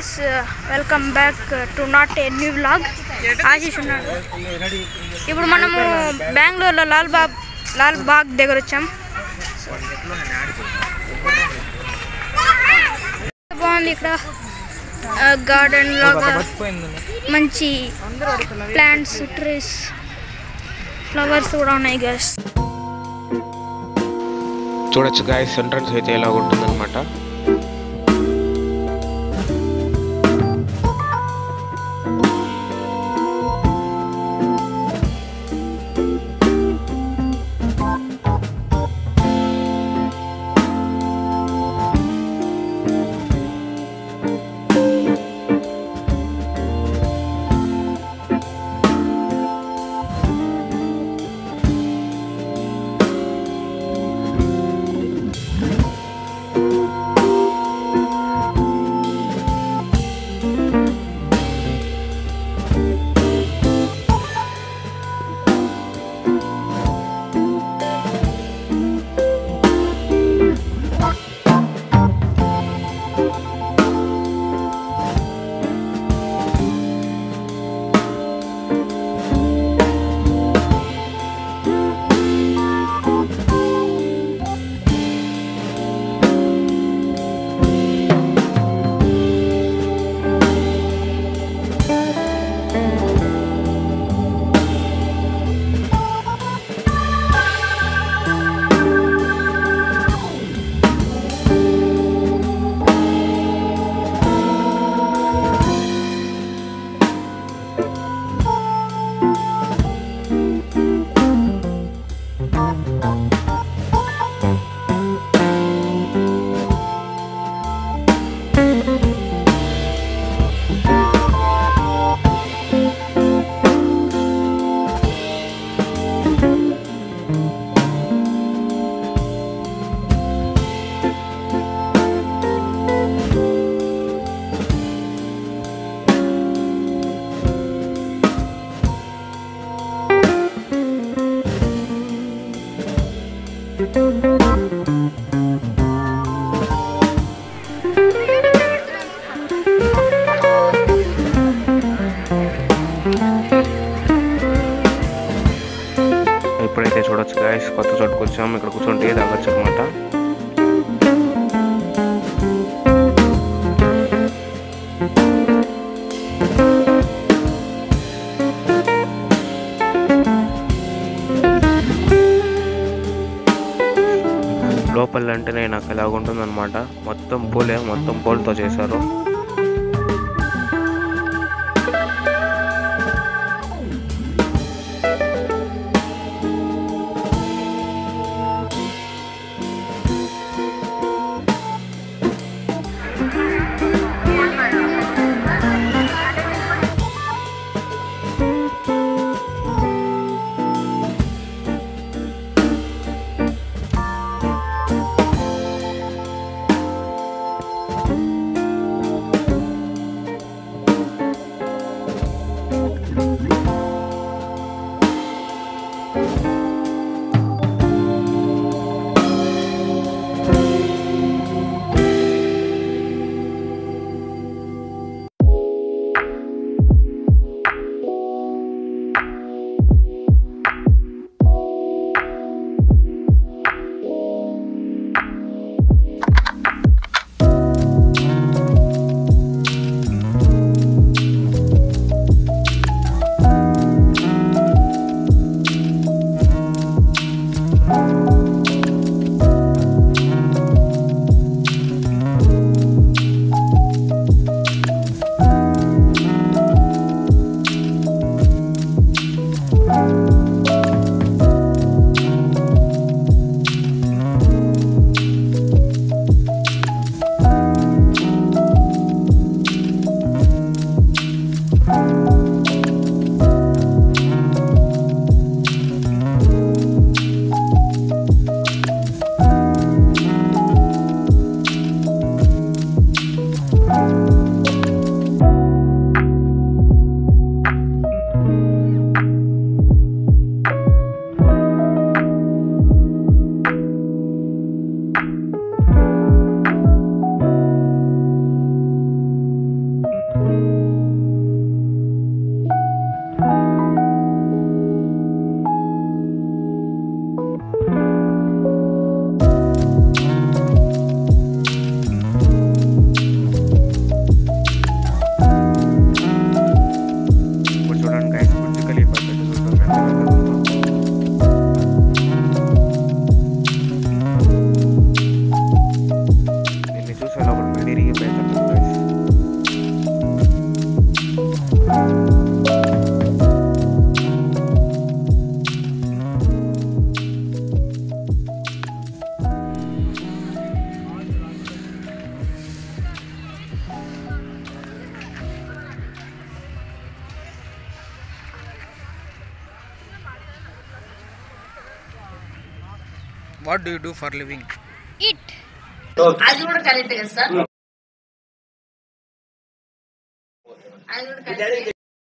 guys welcome back to not a new vlog Ashish ఉన్నాడు ఇప్పుడు మనము బెంగళూరులో లాల్ బాగ్ లాల్ బాగ్ దగ్గర వచ్చాం బాగుంది ఇక్కడ గార్డెన్ లాగా మంచి ప్లాంట్స్ ట్రీస్ ఫ్లవర్స్ కూడా ఉన్నాయి గైస్ చూడొచ్చు గాయస్ ఎంట్రన్స్ అయితే ఎలా ఉంటుందన్నమాట ఇప్పుడైతే చూడొచ్చు గాయస్ కొత్త చోటుకు వచ్చాము ఇక్కడ కూర్చొని టీ తాగొచ్చు అనమాట లోపల అంటేనే నాకు ఎలాగుంటుంది అనమాట మొత్తం పూలే మొత్తం పూలతో చేశారు what do you do for living it అది కూడా కరెక్ట్ కదా సార్ అది కూడా కరెక్ట్